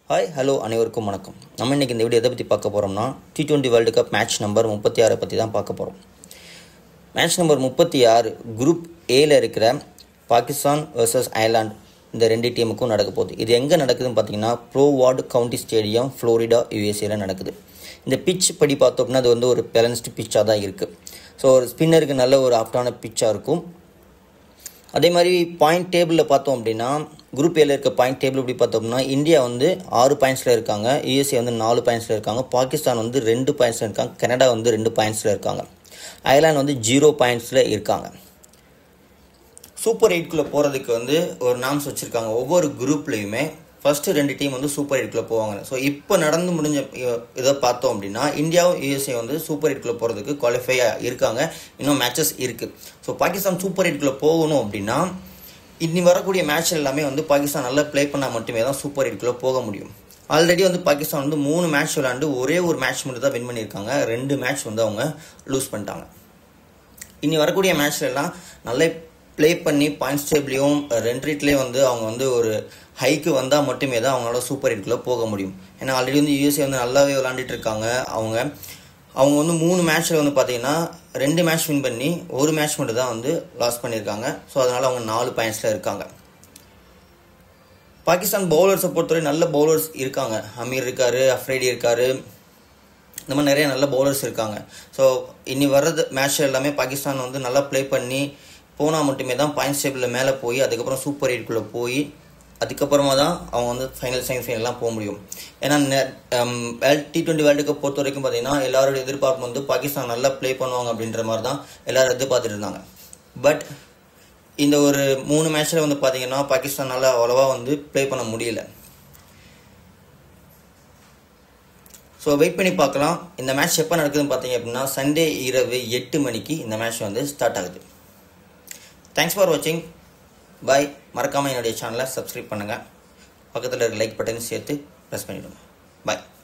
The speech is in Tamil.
ஹாய் ஹலோ அனைவருக்கும் வணக்கம் நம்ம இன்றைக்கி இந்த வீடியோ எதை பற்றி பார்க்க போகிறோம்னா T twenty world cup match number முப்பத்தி ஆறை பற்றி தான் பார்க்க போகிறோம் மேட்ச் நம்பர் முப்பத்தி ஆறு குரூப் ஏல இருக்கிற பாகிஸ்தான் வர்சஸ் அயர்லாந்து இந்த ரெண்டு டீமுக்கும் நடக்க போகுது இது எங்கே நடக்குதுன்னு பார்த்தீங்கன்னா Broward county stadium Florida யூஎஸ்ஏல நடக்குது இந்த பிட்ச் படி பார்த்தோம்னா அது வந்து ஒரு பேலன்ஸ்டு பிச்சாக தான் இருக்குது ஸோ ஒரு ஸ்பின்னருக்கு நல்ல ஒரு ஆப்டான பிச்சாக இருக்கும் அதே மாதிரி பாயிண்ட் டேபிளில் பார்த்தோம் அப்படின்னா குரூப் ஏல இருக்க பாயிண்ட் டேபிள் எப்படி பார்த்தோம்னா இந்தியா வந்து ஆறு பாயிண்ட்ஸில் இருக்காங்க யூஎஸ்ஏ வந்து நாலு பாயிண்ட்ஸில் இருக்காங்க பாகிஸ்தான் வந்து ரெண்டு பாயிண்ட்ஸில் இருக்காங்க கனடா வந்து ரெண்டு பாயிண்ட்ஸில் இருக்காங்க அயர்லாந்து வந்து ஜீரோ பாயிண்ட்ஸில் இருக்காங்க சூப்பர் எயிட்குள்ளே போகிறதுக்கு வந்து ஒரு நாம்ஸ் வச்சுருக்காங்க ஒவ்வொரு குரூப்லேயுமே ஃபஸ்ட்டு ரெண்டு டீம் வந்து சூப்பர் எயிட்குள்ளே போவாங்க ஸோ இப்போ நடந்து முடிஞ்ச இ- இதை பார்த்தோம் அப்படின்னா இந்தியாவும் யூஎஸ்ஏ வந்து சூப்பர் எயிட்குள்ளே போகிறதுக்கு குவாலிஃபை இருக்காங்க இன்னும் மேட்சஸ் இருக்குது ஸோ பாகிஸ்தான் சூப்பர் எயிட்குள்ளே போகணும் அப்படின்னா இனி வரக்கூடிய மேட்ச் எல்லாமே வந்து பாகிஸ்தான் நல்லா ப்ளே பண்ணால் மட்டுமே தான் சூப்பர் எயிட்குள்ளே போக முடியும் ஆல்ரெடி வந்து பாகிஸ்தான் வந்து மூணு மேட்ச் விளாண்டு ஒரே ஒரு மேட்ச் மட்டும் தான் வின் பண்ணியிருக்காங்க ரெண்டு மேட்ச் வந்து அவங்க லூஸ் பண்ணிட்டாங்க இனி வரக்கூடிய மேட்ச்ல எல்லாம் நல்லா ப்ளே பண்ணி பாயிண்ட்ஸ் டேபிளையும் ரெண்ட் ரேட்லேயும் வந்து அவங்க வந்து ஒரு ஹைக்கு வந்தால் மட்டுமே தான் அவங்களால சூப்பர் எயிட்குள்ளே போக முடியும் ஏன்னா ஆல்ரெடி வந்து யூஎஸ்ஏ வந்து நல்லாவே விளாண்டுட்டு இருக்காங்க அவங்க அவங்க வந்து மூணு மேட்ச்சில் வந்து பார்த்தீங்கன்னா ரெண்டு மேட்ச் வின் பண்ணி ஒரு மேட்ச் மட்டும் தான் வந்து லாஸ் பண்ணியிருக்காங்க ஸோ அதனால் அவங்க நாலு பாயிண்ட்ஸில் இருக்காங்க பாகிஸ்தான் பவுலர்ஸை பொறுத்தவரை நல்ல பவுலர்ஸ் இருக்காங்க அமீர் இருக்காரு அஃப்ரைடி இருக்காரு இந்த மாதிரி நிறைய நல்ல பவுலர்ஸ் இருக்காங்க ஸோ இனி வர்றது மேட்ச் எல்லாமே பாகிஸ்தான் வந்து நல்லா ப்ளே பண்ணி போனால் மட்டுமே தான் பாயிண்ட்ஸ் டேபிளில் மேலே போய் அதுக்கப்புறம் சூப்பர் எயிட்குள்ளே போய் அதுக்கப்புறமா தான் அவங்க வந்து ஃபைனல் செமிஃபைனல்லாம் போக முடியும் ஏன்னா டி டுவெண்ட்டி வேர்ல்டு கப் பொறுத்த வரைக்கும் பார்த்தீங்கன்னா எல்லாரோட எதிர்பார்ப்பு வந்து பாகிஸ்தான் நல்லா ப்ளே பண்ணுவாங்க அப்படின்ற மாதிரி தான் எல்லாரும் எதிர்பார்த்துட்டு இருந்தாங்க பட் இந்த ஒரு மூணு மேட்ச்சில் வந்து பார்த்தீங்கன்னா பாகிஸ்தானால் அவ்வளோவா வந்து ப்ளே பண்ண முடியல ஸோ வெயிட் பண்ணி பார்க்கலாம் இந்த மேட்ச் எப்போ நடக்குதுன்னு பார்த்தீங்க அப்படின்னா சண்டே இரவு எட்டு மணிக்கு இந்த மேட்ச் வந்து ஸ்டார்ட் ஆகுது தேங்க்ஸ் ஃபார் வாட்சிங் பாய் மறக்காமல் என்னுடைய சேனலை சப்ஸ்கிரைப் பண்ணுங்கள் பக்கத்தில் இருக்க லைக் பட்டன் சேர்த்து ப்ரெஸ் பண்ணிவிடுங்க பாய்